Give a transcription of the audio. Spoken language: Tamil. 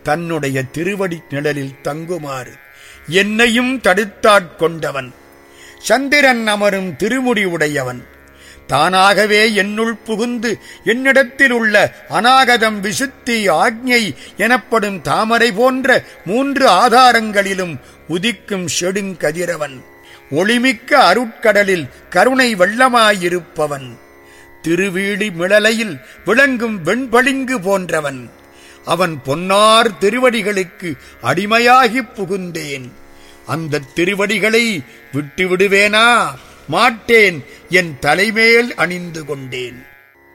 தன்னுடைய திருவடி நிழலில் தங்குமாறு என்னையும் தடுத்தாட்கொண்டவன் சந்திரன் அமரும் திருமுடி உடையவன் தானாகவே என்னுள் புகுந்து என்னிடத்தில் உள்ள அநாகதம் விசுத்தி ஆக்ஞை எனப்படும் தாமரை போன்ற மூன்று ஆதாரங்களிலும் உதிக்கும் செடுங்கதிரவன் ஒளிமிக்க அருட்கடலில் கருணை வெள்ளமாயிருப்பவன் திருவீடி மிளலையில் விளங்கும் வெண்பளிங்கு போன்றவன் அவன் பொன்னார் திருவடிகளுக்கு அடிமையாகிப் புகுந்தேன் அந்த திருவடிகளை விட்டு விடுவேனா மாட்டேன் என் தலைமேல் அணிந்து கொண்டேன்